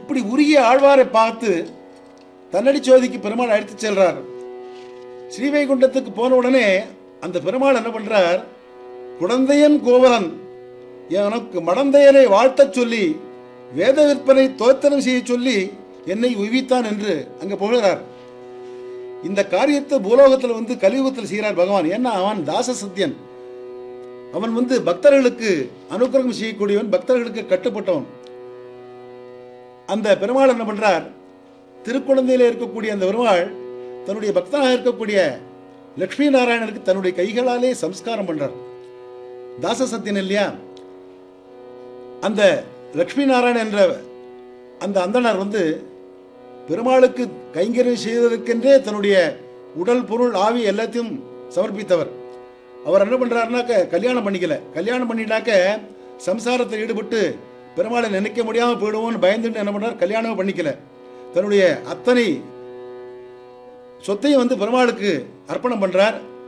இப்படி உரிய ஆழ்வாரை பார்த்து தன்னடி சோதிக்கு பெருமாள் அழைத்துச் செல்றார் ஸ்ரீவைகுண்டத்துக்கு போன உடனே அந்த பெருமாள் என்ன பண்றார் குழந்தையன் கோவலன் எனக்கு மடந்தையரை வாழ்த்தச் சொல்லி வேத விற்பனை தோத்தனம் செய்ய சொல்லி என்னை உய்வித்தான் என்று அங்க புகழ்கிறார் இந்த காரியத்தை பூலோகத்தில் வந்து கலியுகத்தில் செய்கிறார் பகவான் ஏன்னா அவன் தாச சத்தியன் அவன் வந்து பக்தர்களுக்கு அனுக்கிரகம் செய்யக்கூடியவன் பக்தர்களுக்கு கட்டுப்பட்டவன் அந்த பெருமாள் என்ன பண்றார் திருக்குழந்தையில இருக்கக்கூடிய அந்த பெருமாள் தன்னுடைய பக்தனாக இருக்கக்கூடிய லட்சுமி நாராயணனுக்கு தன்னுடைய கைகளாலே சம்ஸ்காரம் பண்றார் தாச சத்தியன் இல்லையா அந்த லட்சுமி நாராயணன் என்ற அந்த அந்தணர் வந்து பெருமாளுக்கு கைங்கரியம் செய்வதற்கென்றே தன்னுடைய உடல் பொருள் ஆவி எல்லாத்தையும் சமர்ப்பித்தவர் அவர் என்ன பண்றாருனாக்க கல்யாணம் பண்ணிக்கல கல்யாணம் பண்ணிட்டாக்க சம்சாரத்தில் ஈடுபட்டு பெருமாளை நினைக்க முடியாம போயிடுவோம்னு பயந்துட்டு என்ன பண்றார் கல்யாணம் பண்ணிக்கல தன்னுடைய அத்தனை சொத்தையும் வந்து பெருமாளுக்கு அர்ப்பணம் பண்றார்